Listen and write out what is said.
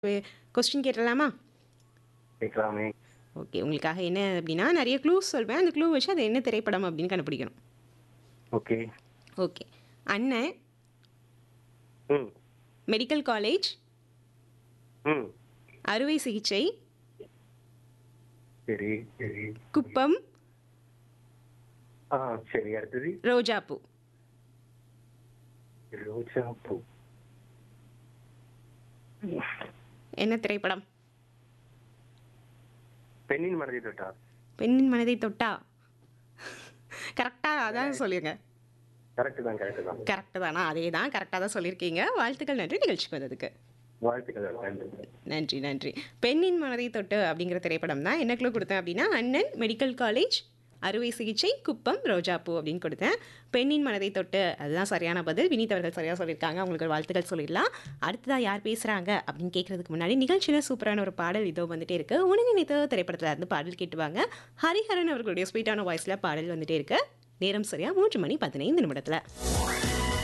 question கேட்டலாமா கேட்கலாமே okay உங்களுக்காக என்ன அப்படின்னா நிறைய க்ளூஸ் சொல்வேன் அந்த க்ளூ வச்சு அது என்ன திரைப்படம் அப்படின்னு கண்டுபிடிக்கணும் ஓகே ஓகே அண்ணன் ம் மெடிக்கல் காலேஜ் ம் அறுவை சிகிச்சை சரி சரி குப்பம் ஆ சரி அடுத்தது ரோஜாப்பூ ரோஜா பூ என்ன திரைப்படம் பெண்ணின் மனதை தொட்டா பெண்ணின் மனதை தொட்டா கரெக்டாக அதான் சொல்லுங்க கரெக்டு தான் கரெக்டு தான் கரெக்டு தானா அதே தான் கரெக்டாக தான் சொல்லியிருக்கீங்க வாழ்த்துக்கள் நன்றி நிகழ்ச்சிக்கு வந்ததுக்கு வாழ்த்துக்கள் நன்றி நன்றி நன்றி பெண்ணின் மனதை தொட்டு அப்படிங்கிற திரைப்படம் தான் என்ன க்ளூ கொடுத்தேன் அப்படின்னா அண்ணன் மெடிக்கல் காலேஜ் அறுவை சிகிச்சை குப்பம் ரோஜாப்பூ அப்படின்னு கொடுத்தேன் பெண்ணின் மனதை தொட்டு அதுதான் சரியான பதில் வினீத் அவர்கள் சரியாக சொல்லியிருக்காங்க அவங்களுக்கு ஒரு வாழ்த்துக்கள் சொல்லிடலாம் அடுத்ததாக யார் பேசுகிறாங்க அப்படின்னு கேட்கறதுக்கு முன்னாடி நிகழ்ச்சியில் சூப்பரான ஒரு பாடல் இதோ வந்துட்டே இருக்கு உன நினைத்த திரைப்படத்தில் இருந்து பாடல் கேட்டுவாங்க ஹரிஹரன் அவர்களுடைய ஸ்வீட்டான வாய்ஸில் பாடல் வந்துட்டே இருக்கு நேரம் சரியா மூன்று மணி பதினைந்து நிமிடத்தில்